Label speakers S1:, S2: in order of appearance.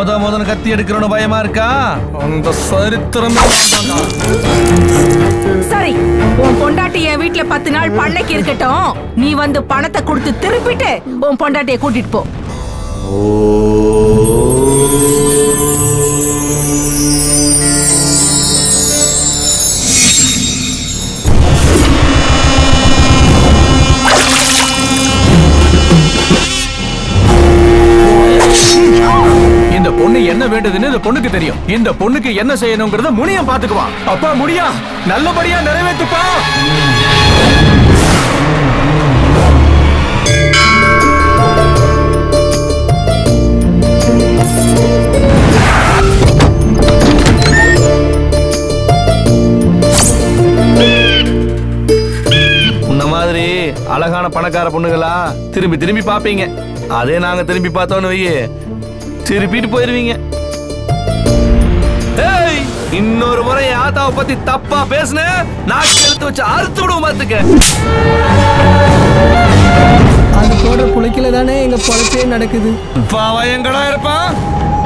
S1: மொத முதன்னு கத்தி எடுக்கிறோன்னு பயமா இருக்கா அந்த சரித்திரமே
S2: சரி உன் பொண்டாட்டி என் வீட்ல பத்து நாள் பண்ணைக்கு இருக்கட்டும் நீ வந்து பணத்தை கொடுத்து திருப்பிட்டு உன் பொண்டாட்டிய கூட்டிட்டு போ
S1: இந்த பொண்ணு என்ன வேண்டுதுன்னு இந்த பொண்ணுக்கு தெரியும் இந்த பொண்ணுக்கு என்ன செய்யணுங்கிறத முனியம் பாத்துக்குவான் அப்பா முடியா நல்லபடியா நிறைவேத்துப்பா உன்ன மாதிரி அழகான பணக்கார பொண்ணுங்களா திரும்பி திரும்பி பாப்பீங்க அதே நாங்க திரும்பி பார்த்தோன்னு வையே திருப்பிட்டு போயிருவீங்க ஏய், இன்னொரு முறை என் ஆத்தாவை பத்தி தப்பா பேசுன நாக்கு எடுத்து வச்சு அறுத்து விடுவோம் பாத்துக்க
S3: அது போடுற புழைக்கில தானே எங்க பொழைப்பே நடக்குது
S1: பாவம் எங்கடா இருப்பான்